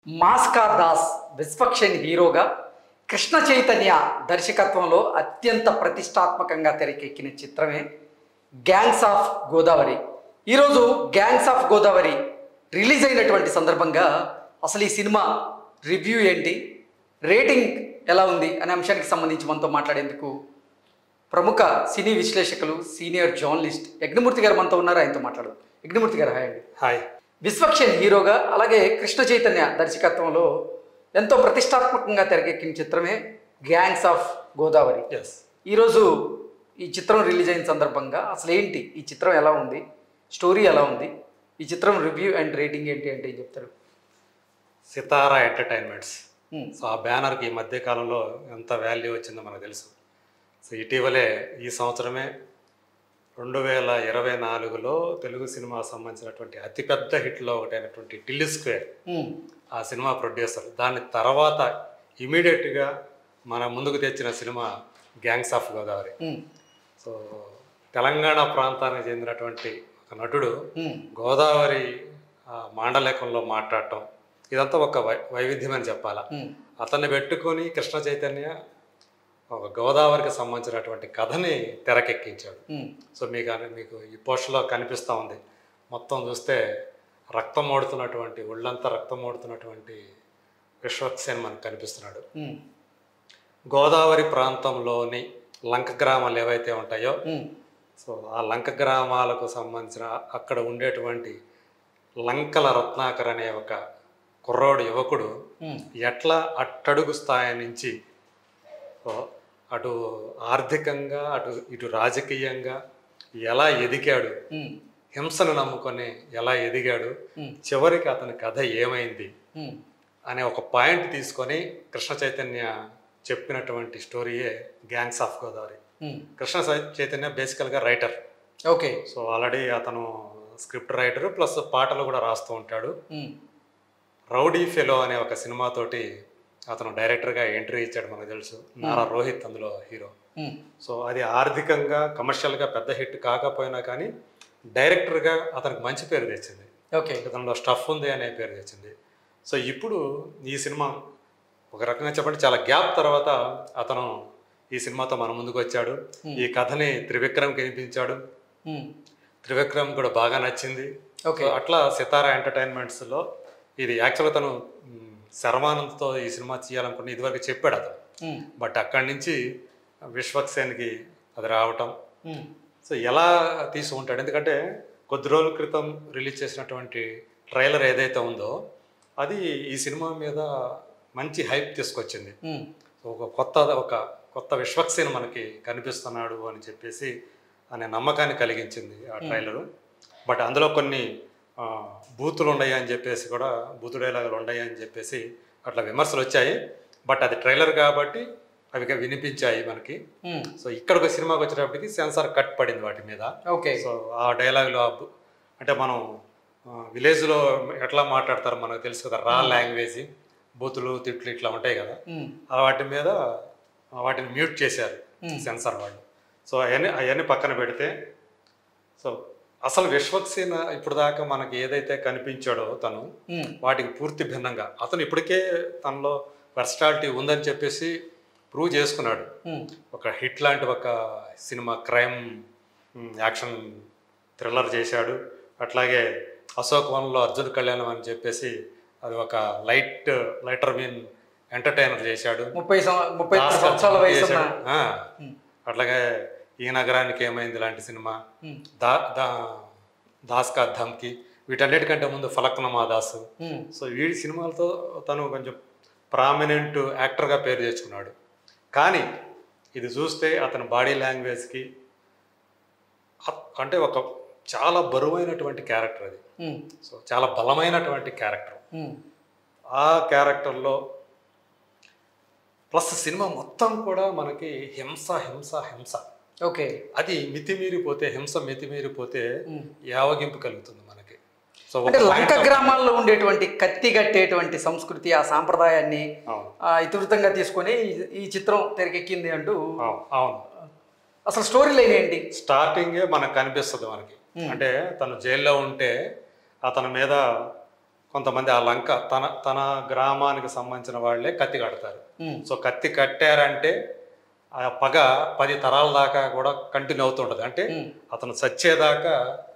మాస్కా దాస్ విశ్వక్షన్ హీరోగా కృష్ణ చైతన్య దర్శకత్వంలో అత్యంత ప్రతిష్టాత్మకంగా తెరకెక్కిన చిత్రమే గ్యాంగ్స్ ఆఫ్ గోదావరి ఈరోజు గ్యాంగ్స్ ఆఫ్ గోదావరి రిలీజ్ అయినటువంటి సందర్భంగా అసలు ఈ సినిమా రివ్యూ ఏంటి రేటింగ్ ఎలా ఉంది అనే అంశానికి సంబంధించి మనతో మాట్లాడేందుకు ప్రముఖ సినీ విశ్లేషకులు సీనియర్ జర్నలిస్ట్ యజ్ఞమూర్తి గారు మనతో ఉన్నారు ఆయనతో మాట్లాడు యజ్ఞమూర్తి గారు హాయ్ అండి హాయ్ విశ్వక్షన్ హీరోగా అలాగే కృష్ణ చైతన్య దర్శకత్వంలో ఎంతో ప్రతిష్టాత్మకంగా తెరకెక్కిన చిత్రమే గ్యాంగ్స్ ఆఫ్ గోదావరి ఎస్ ఈరోజు ఈ చిత్రం రిలీజ్ అయిన సందర్భంగా అసలు ఏంటి ఈ చిత్రం ఎలా ఉంది స్టోరీ ఎలా ఉంది ఈ చిత్రం రివ్యూ అండ్ రేటింగ్ ఏంటి అంటే ఏం చెప్తారు సితారా ఎంటర్టైన్మెంట్స్ Hmm. సో ఆ బ్యానర్కి ఈ మధ్య కాలంలో ఎంత వాల్యూ వచ్చిందో మనకు తెలుసు సో ఇటీవలే ఈ సంవత్సరమే రెండు వేల ఇరవై నాలుగులో తెలుగు సినిమా సంబంధించినటువంటి అతిపెద్ద హిట్లో ఒకటైనటువంటి టిల్లి స్క్వేర్ ఉమ్, ఆ సినిమా ప్రొడ్యూసర్ దాని తర్వాత ఇమీడియట్గా మన ముందుకు తెచ్చిన cinema gangs of Godavari um, so Telangana ప్రాంతానికి చెందినటువంటి ఒక నటుడు ఉమ్, గోదావరి ఆ, మాండలేఖంలో మాట్లాడటం ఇదంతా ఒక వై వైవిధ్యమని చెప్పాలా ఉమ్, అతన్ని పెట్టుకొని కృష్ణ చైతన్య ఒక గోదావరికి సంబంధించినటువంటి కథని తెరకెక్కించాడు ఉమ్, సో మీకు అని- మీకు ఈ పోస్టులో కనిపిస్తూ ఉంది మొత్తం చూస్తే రక్తం ఓడుతున్నటువంటి ఒళ్ళంతా రక్తం ఓడుతున్నటువంటి విశ్వక్సేన్ మనకు కనిపిస్తున్నాడు ఉమ్, గోదావరి ప్రాంతంలోని లంక గ్రామాలు ఏవైతే ఉంటాయో ఉమ్, సో ఆ లంక గ్రామాలకు సంబంధించిన అక్కడ ఉండేటువంటి లంకల రత్నాకర్ అనే ఒక కుర్రోడు యువకుడు ఉమ్, ఎట్లా అట్టడుగు స్థాయి నుంచి సో అటు ఆర్థికంగా అటు ఇటు రాజకీయంగా ఎలా ఎదిగాడు ఉమ్, హింసను నమ్ముకొని ఎలా ఎదిగాడు ఉమ్, చివరికి అతని కథ ఏమైంది ఉమ్, అనే ఒక పాయింట్ తీసుకొని కృష్ణ చైతన్య చెప్పినటువంటి స్టోరీయే gangs of Godavari um. Krishna చై- చైతన్య బేసికల్గా రైటర్ ఓకే సో ఆల్రెడీ అతను స్క్రిప్ట్ రైటర్ ప్లస్ పాటలు కూడా రాస్తూ ఉంటాడు ఉమ్, రౌడీ ఫెలో అనే ఒక సినిమాతోటి అతను డైరెక్టర్గా ఎంట్రీ ఇచ్చాడు మనకు తెలుసు నారా రోహిత్ అందులో హీరో ఉమ్, సో అది ఆర్థికంగా కమర్షియల్గా పెద్ద హిట్ కాకపోయినా కానీ డైరెక్టర్గా అతనికి మంచి పేరు తెచ్చింది ఓకే ఇతనిలో స్టఫ్ ఉంది అనే పేరు తెచ్చింది సో ఇప్పుడు ఈ సినిమా ఒక రకంగా చెప్పండి చాలా గ్యాప్ తర్వాత అతను ఈ సినిమాతో మన ముందుకు వచ్చాడు ఈ కథని త్రివిక్రమ్కి వినిపించాడు ఉమ్, త్రివిక్రమ్ కూడా బాగా నచ్చింది ఓకే సో అట్లా సితారా ఎంటర్టైన్మెంట్స్లో ఇది యాక్చువల్గా తను మ్, శర్వానంద్తో ఈ సినిమా చేయాలనుకుని ఇదివరకు చెప్పాడు అతను ఉమ్, బట్ అక్కడి నుంచి విశ్వక్సేన్కి అది రావటం ఉమ్, సో ఎలా తీసుకుంటాడు ఎందుకంటే కొద్ది రోజుల క్రితం రిలీజ్ చేసినటువంటి ట్రైలర్ ఏదైతే ఉందో అది ఈ సినిమా మీద మంచి హైప్ తీసుకొచ్చింది ఉమ్, సో ఒక కొత్త ఒక కొత్త విశ్వక్సేన్ మనకి కనిపిస్తున్నాడు అని చెప్పేసి అనే నమ్మకాన్ని కలిగించింది ఆ ట్రైలరు బట్ అందులో కొన్ని ఆ, బూతులు ఉన్నాయి అని చెప్పేసి కూడా బూతు డైలాగులు ఉన్నాయి అని చెప్పేసి అట్లా విమర్శలు వచ్చాయి బట్ అది ట్రైలర్ కాబట్టి అవి ఇక వినిపించాయి మనకి ఉమ్, సో ఇక్కడికి సినిమాకి వచ్చేటప్పటికి సెన్సార్ కట్ పడింది వాటి మీద ఓకే సో ఆ డైలాగులు ఆ బు- అంటే మనం ఆ, విలేజ్లో ఎట్లా మాట్లాడతారో మనకు తెలుసు కదా రా లాంగ్వేజ్ బూతులు తిట్లు ఇట్లా ఉంటాయి కదా ఉమ్, ఆ వాటి మీద ఆ వాటిని మ్యూట్ చేశారు సెన్సార్ వాళ్ళు సో అవన్నీ అవన్నీ పక్కన పెడితే సో అసలు విశ్వక్సేన ఇప్పుడు దాకా మనకి ఏదైతే కనిపించాడో తను ఉమ్, వాటికి పూర్తి భిన్నంగా అతను ఇప్పటికే తనలో పర్సనాలిటీ ఉందని చెప్పేసి ప్రూవ్ చేసుకున్నాడు ఉమ్, ఒక హిట్ లాంటి ఒక cinema crime hmm, action thriller చేశాడు అట్లాగే అశోక్ వన్లో అర్జున్ కళ్యాణం అని చెప్పేసి అది ఒక లైట్ లైటర్ మీన్ ఎంటర్టైనర్ చేశాడు ముప్పై సం- ముప్పై దాస్ సంవత్సరాల వయసు ఉన్న చేశాడు. ఆ, అట్లాగే ఈ నగరానికి ఏమైంది లాంటి సినిమా ఉమ్, దా దా దాస్ కా ధమ్కి వీటన్నిటికంటే ముందు ఫలక్నమా దాసు ఉమ్, సో వీడి సినిమాలతో తను కొంచెం ప్రామినెంట్ యాక్టర్గా పేరు తెచ్చుకున్నాడు కానీ ఇది చూస్తే అతని బాడీ లాంగ్వేజ్కి అ- అంటే ఒక చాలా బరువైనటువంటి క్యారెక్టర్ అది ఉమ్, సో చాలా బలమైనటువంటి క్యారెక్టర్ ఉమ్, ఆ క్యారెక్టర్లో ప్లస్ సినిమా మొత్తం కూడా మనకి హింస హింస హింస ఓకే అది మితిమీరిపోతే హింస మితిమీరిపోతే ఉమ్. యావగింపు కలుగుతుంది మనకి సో ఒక అంటే లంక point of- గ్రామాల్లో ఉండేటువంటి కత్తి కట్టేటువంటి సంస్కృతి ఆ సాంప్రదాయాన్ని అవును ఆ, ఇతివృత్తంగా తీసుకొని ఈ- ఈ చిత్రం తెరకెక్కింది అంటూ అవును అవును అసలు స్టోరీ లైన్ ఏంటి స్టార్టింగే మనకు కనిపిస్తుంది మనకి అంటే తను జైల్లో ఉంటే అతని మీద కొంతమంది ఆ లంక తన తన గ్రామానికి సంబంధించిన వాళ్ళే కత్తి కడతారు ఉమ్, సో కత్తి కట్టారంటే ఆ పగ పది తరాల దాకా కూడా కంటిన్యూ అవుతుంటుంది అంటే ఉమ్, అతను చచ్చేదాకా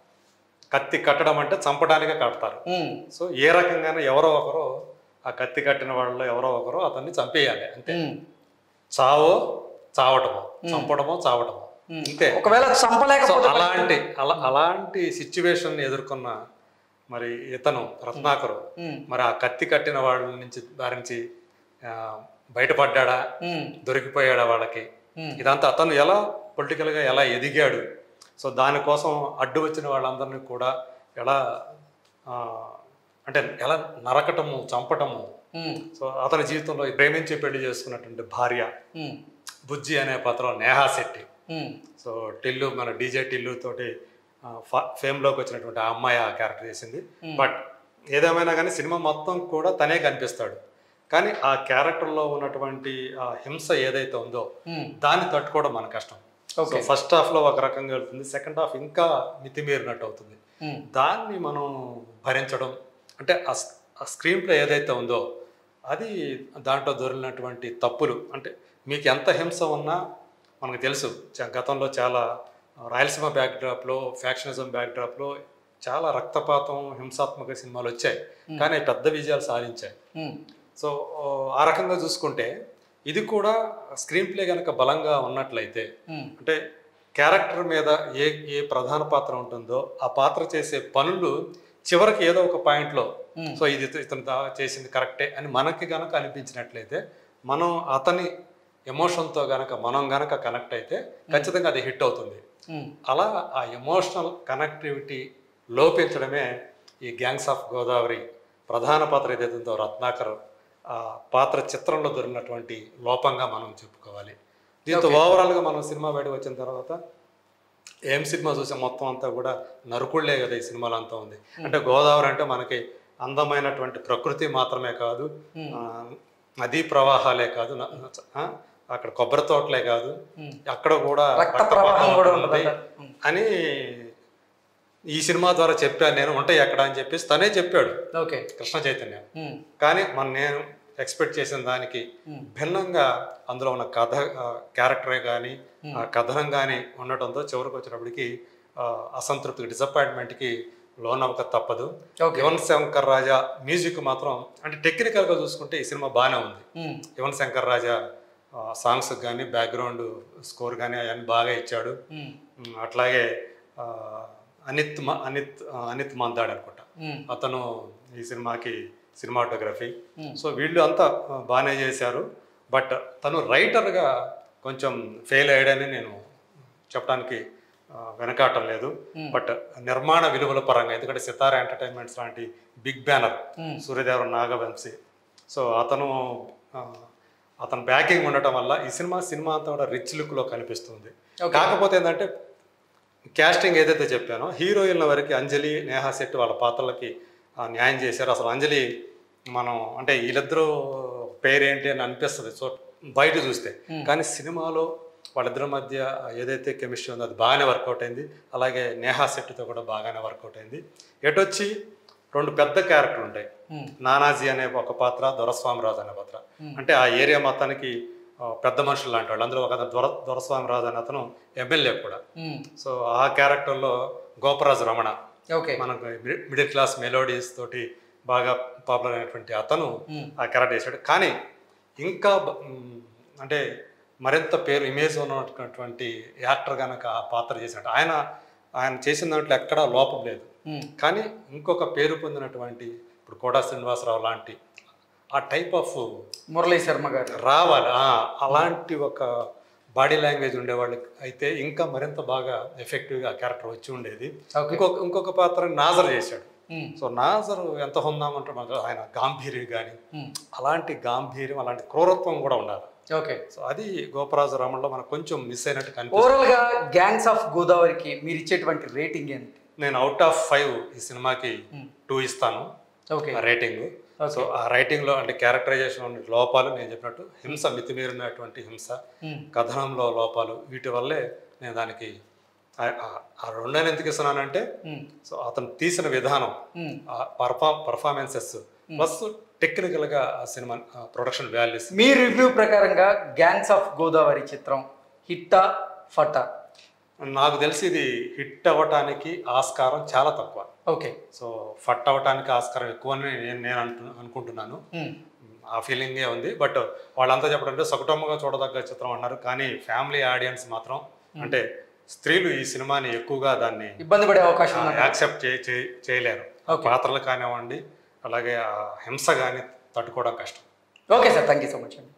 కత్తి కట్టడం అంటే చంపడానికే కడతారు ఉమ్, సో ఏ రకంగానే ఎవరో ఒకరు ఆ కత్తి కట్టిన వాళ్ళు ఎవరో ఒకరు అతన్ని చంపేయాలి అంతే ఉమ్, చావో చావటమో చంపడమో చావటమో ఉమ్. అంతే ఒకవేళ సో చంపలేకపోతే అలాంటి అలా అలాంటి సిచ్యువేషన్ ఎదుర్కొన్న మరి ఇతను రత్నాకరు ఉమ్, మరి ఆ కత్తి కట్టిన వాళ్ళ నుంచి దారి నుంచి ఆ, బయటపడ్డాడా ఉమ్, దొరికిపోయాడా వాళ్ళకి ఉమ్, ఇదంతా అతను ఎలా పొలిటికల్గా ఎలా ఎదిగాడు సో దానికోసం అడ్డు వచ్చిన వాళ్ళందరినీ కూడా ఎలా ఆ, అంటే ఎలా నరకటము చంపటము ఉమ్, సో అతని జీవితంలో ప్రేమించి పెళ్లి చేసుకున్నటువంటి భార్య ఉమ్, బుజ్జి అనే పాత్ర నేహా శెట్టి ఉమ్, సో టిల్లు మన డీజే టిల్లు తోటి ఆ, ఫ- ఫేమ్లోకి వచ్చినటువంటి ఆ అమ్మాయి ఆ క్యారెక్టర్ చేసింది బట్ ఏదేమైనా కానీ సినిమా మొత్తం కూడా తనే కనిపిస్తాడు కానీ ఆ క్యారెక్టర్లో ఉన్నటువంటి ఆ హింస ఏదైతే ఉందో ఉమ్, దాన్ని తట్టుకోవడం మన కష్టం ఓకే. సో ఫస్ట్ హాఫ్లో ఒక రకంగా వెళ్తుంది సెకండ్ హాఫ్ ఇంకా మితిమీరినట్టు అవుతుంది ఉమ్, దాన్ని మనం భరించడం అంటే ఆ స్- ఆ స్క్రీన్ ప్లే ఏదైతే ఉందో అది దాంట్లో దొరికినటువంటి తప్పులు అంటే మీకు ఎంత హింస ఉన్నా మనకు తెలుసు చ- గతంలో చాలా రాయలసీమ బ్యాక్డ్రాప్లో ఫ్యాక్షనిజం బ్యాక్డ్రాప్లో చాలా రక్తపాతం హింసాత్మక సినిమాలు వచ్చాయి కానీ అవి పెద్ద విజయాలు సాధించాయి ఉమ్, సో ఆ రకంగా చూసుకుంటే ఇది కూడా స్క్రీన్ ప్లే కనుక బలంగా ఉన్నట్లయితే ఉమ్, అంటే క్యారెక్టర్ మీద ఏ ఏ ప్రధాన పాత్ర ఉంటుందో ఆ పాత్ర చేసే పనులు చివరికి ఏదో ఒక పాయింట్లో Hmm. సో ఇది ఇత- ఇతను దా- చేసింది కరెక్టే అని మనకి గనక అనిపించినట్లయితే మనం అతని ఎమోషన్తో గనక మనం గనక కనెక్ట్ అయితే ఖచ్చితంగా అది హిట్ అవుతుంది ఉమ్, అలా ఆ ఎమోషనల్ కనెక్టివిటీ లోపించడమే ఈ గ్యాంగ్స్ ఆఫ్ గోదావరి ప్రధాన పాత్ర ఏదైతే ఉందో రత్నాకర్ ఆ పాత్ర చిత్రంలో దొరికినటువంటి లోపంగా మనం చెప్పుకోవాలి దీంతో ఓవరాల్గా మనం సినిమా బయటకు వచ్చిన తర్వాత ఏం సినిమా చూసే మొత్తం అంతా కూడా నరుకుళ్లే కదా ఈ సినిమాలో అంతా ఉంది అంటే గోదావరి అంటే మనకి అందమైనటువంటి ప్రకృతి మాత్రమే కాదు ఆ, నదీ ప్రవాహాలే కాదు న- ఆ, అక్కడ కొబ్బరి తోటలే కాదు అక్కడ కూడా రక్త ప్రవాహం కూడా ఉంటుంది ఉంటుంది అని ఈ సినిమా ద్వారా చెప్పాను నేను ఉంటాయి ఎక్కడ అని చెప్పేసి తనే చెప్పాడు ఓకే కృష్ణ చైతన్య ఉమ్, కానీ మన నేను ఎక్స్పెక్ట్ చేసిన దానికి Hmm. భిన్నంగా అందులో ఉన్న కథ ఆ, క్యారెక్టరే కానీ ఆ కథనం కానీ ఉండటంతో చివరికి వచ్చినప్పటికి ఆ, అసంతృప్తికి డిసప్పాయింట్మెంట్కి లోన్ అవ్వక తప్పదు ఓకే యువన్ శంకర్ రాజా మ్యూజిక్ మాత్రం అంటే టెక్నికల్గా చూసుకుంటే ఈ సినిమా బాగానే ఉంది ఉమ్, యువన్ శంకర్ రాజా సాంగ్స్ కానీ బ్యాక్గ్రౌండ్ స్కోర్ కానీ అవన్నీ బాగా ఇచ్చాడు ఉమ్, ఉమ్, అట్లాగే ఆ, అనిత్ మ- అనిత్ ఆ, అనిత్ మందాడ్ అనుకుంటా ఉమ్, అతను ఈ సినిమాకి సినిమాటోగ్రఫీ Hmm. సో వీళ్ళు అంతా ఆ, బాగానే చేశారు బట్ తను రైటర్గా కొంచెం ఫెయిల్ అయ్యాడని నేను చెప్పడానికి ఆ, వెనకాటం లేదు Hmm. బట్ నిర్మాణ విలువల పరంగా ఎందుకంటే సితారా ఎంటర్టైన్మెంట్స్ లాంటి big banner Hmm. Suryadevara Nagavamsi so అతను ఆ, అతను బ్యాకింగ్ ఉండటం వల్ల ఈ సినిమా సినిమా అంతా కూడా రిచ్ లుక్లో కనిపిస్తుంది Okay. కాకపోతే ఏంటంటే క్యాస్టింగ్ ఏదైతే చెప్పానో హీరోయిన్ల వరకు అంజలి నేహా శెట్టి వాళ్ళ పాత్రలకి ఆ, న్యాయం చేశారు అసలు అంజలి మనం అంటే వీళ్ళిద్దరూ పేరేంటి అని అనిపిస్తుంది సో బయట చూస్తే కానీ సినిమాలో వాళ్ళిద్దరి మధ్య ఏదైతే కెమిస్ట్రీ ఉందో అది బాగానే వర్కౌట్ అయింది అలాగే నేహా శెట్టితో కూడా బాగానే వర్కౌట్ అయింది ఎటొచ్చి రెండు పెద్ద క్యారెక్టర్ ఉంటాయి ఉమ్, నానాజీ అనే ఒక పాత్ర దొరస్వామిరాజు అనే పాత్ర అంటే ఆ ఏరియా మొత్తానికి ఆ, పెద్ద మనుషులు లాంటి వాళ్ళు అందులో ఒక అతను దొర దొరస్వామిరాజు అనే అతను ఎమ్మెల్యే కూడా ఉమ్, సో ఆ క్యారెక్టర్లో గోపరాజు రమణ ఓకే మనకు మిడి- మిడిల్ క్లాస్ మెలోడీస్ తోటి బాగా పాపులర్ అయినటువంటి అతను ఉమ్, ఆ క్యారెక్టర్ చేశాడు కానీ ఇంకా బ- మ్, అంటే మరింత పేరు ఇమేజ్ ఉన్నటువంటి యాక్టర్ కనుక ఆ పాత్ర చేసినట్టు ఆయన ఆయన చేసిన దాంట్లో ఎక్కడా లోపం లేదు ఉమ్, కానీ ఇంకొక పేరు పొందినటువంటి ఇప్పుడు కోటా శ్రీనివాసరావు లాంటి ఆ టైప్ ఆఫ్ మురళీ శర్మ గారు రావాలి ఆ, అలాంటి ఒక బాడీ లాంగ్వేజ్ ఉండేవాళ్ళకి అయితే ఇంకా మరింత బాగా ఎఫెక్టివ్గా క్యారెక్టర్ వచ్చి ఉండేది ఓకే ఇంకొక ఇంకొక పాత్ర నాజర్ చేశాడు ఉమ్, సో నాజర్ ఎంత ఉందామంటే మనకు ఆయన గాంభీర్యం కానీ ఉమ్, అలాంటి గాంభీర్యం అలాంటి క్రూరత్వం కూడా ఉండాలి ఓకే సో అది గోపరాజు రమణలో మనకు కొంచెం మిస్ అయినట్టు కనిపిస్తుంది ఓవరాల్ గా గ్యాంగ్స్ ఆఫ్ గోదావరికి మీరు ఇచ్చేటువంటి రేటింగ్ ఏంటి నేను అవుట్ ఆఫ్ ఫైవ్ ఈ సినిమాకి టూ ఇస్తాను ఓకే ఆ రేటింగ్ సో ఆ రైటింగ్లో అంటే క్యారెక్టరైజేషన్ ఉన్న లోపాలు నేను చెప్పినట్టు హింస మితిమీరినటువంటి హింస ఉమ్, కథనంలో లోపాలు వీటి వల్లే నేను దానికి ఆ- ఆ- ఆ రెండని ఎందుకు ఇస్తున్నానంటే ఉమ్, సో అతను తీసిన విధానం ఉమ్, ఆ పర్ఫా పర్ఫార్మెన్సెస్ ప్లస్ టెక్నికల్గా ఆ సినిమా ప్రొడక్షన్ వాల్యూస్ మీ రివ్యూ ప్రకారంగా గ్యాంగ్స్ ఆఫ్ గోదావరి చిత్రం హిట్టా ఫటా నాకు తెలిసి ఇది హిట్ అవ్వటానికి ఆస్కారం చాలా తక్కువ ఓకే సో ఫట్ అవ్వటానికి ఆస్కారం ఎక్కువ అని నేను నేను అంటు అనుకుంటున్నాను ఉమ్, ఆ ఫీలింగే ఉంది బట్ వాళ్ళంతా చెప్పడంటే సకుటమ్మగా చూడదగ్గ చిత్రం అన్నారు కానీ ఫ్యామిలీ ఆడియన్స్ మాత్రం అంటే స్త్రీలు ఈ సినిమాని ఎక్కువగా దాన్ని ఇబ్బంది పడే అవకాశం ఉందంట యాక్సెప్ట్ చేయలేరు ఆ Okay. పాత్రలు కానివ్వండి అలాగే ఆ హింస కానీ తట్టుకోవడం కష్టం okay sir thank you so much అండి